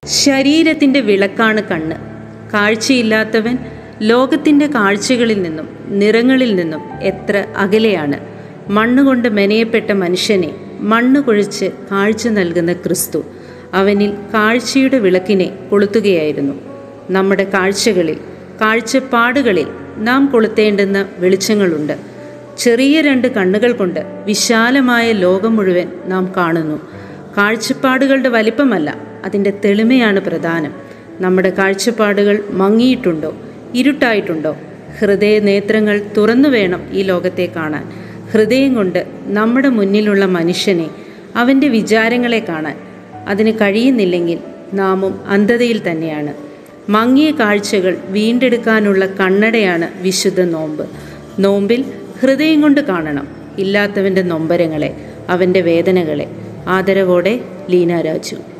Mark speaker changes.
Speaker 1: ശരീരത്തിൻ്റെ വിളക്കാണ് കണ്ണ് കാഴ്ചയില്ലാത്തവൻ ലോകത്തിൻ്റെ കാഴ്ചകളിൽ നിന്നും നിറങ്ങളിൽ നിന്നും എത്ര അകലെയാണ് മണ്ണുകൊണ്ട് മെനയപ്പെട്ട മനുഷ്യനെ മണ്ണ് കുഴിച്ച് കാഴ്ച നൽകുന്ന ക്രിസ്തു അവനിൽ കാഴ്ചയുടെ വിളക്കിനെ കൊളുത്തുകയായിരുന്നു നമ്മുടെ കാഴ്ചകളിൽ കാഴ്ചപ്പാടുകളിൽ നാം കൊളുത്തേണ്ടുന്ന വെളിച്ചങ്ങളുണ്ട് ചെറിയ രണ്ട് കണ്ണുകൾ കൊണ്ട് വിശാലമായ ലോകം മുഴുവൻ നാം കാണുന്നു കാഴ്ചപ്പാടുകളുടെ വലിപ്പമല്ല അതിൻ്റെ തെളിമയാണ് പ്രധാനം നമ്മുടെ കാഴ്ചപ്പാടുകൾ മങ്ങിയിട്ടുണ്ടോ ഇരുട്ടായിട്ടുണ്ടോ ഹൃദയ നേത്രങ്ങൾ തുറന്നു വേണം ഈ ലോകത്തെ കാണാൻ ഹൃദയം കൊണ്ട് നമ്മുടെ മുന്നിലുള്ള മനുഷ്യനെ അവൻ്റെ വിചാരങ്ങളെ കാണാൻ അതിന് കഴിയുന്നില്ലെങ്കിൽ നാമും അന്ധതയിൽ തന്നെയാണ് മങ്ങിയ കാഴ്ചകൾ വീണ്ടെടുക്കാനുള്ള കണ്ണടയാണ് വിശുദ്ധ നോമ്പ് നോമ്പിൽ ഹൃദയം കൊണ്ട് കാണണം ഇല്ലാത്തവൻ്റെ നൊമ്പരങ്ങളെ അവൻ്റെ വേദനകളെ ആദരവോടെ ലീന രാജു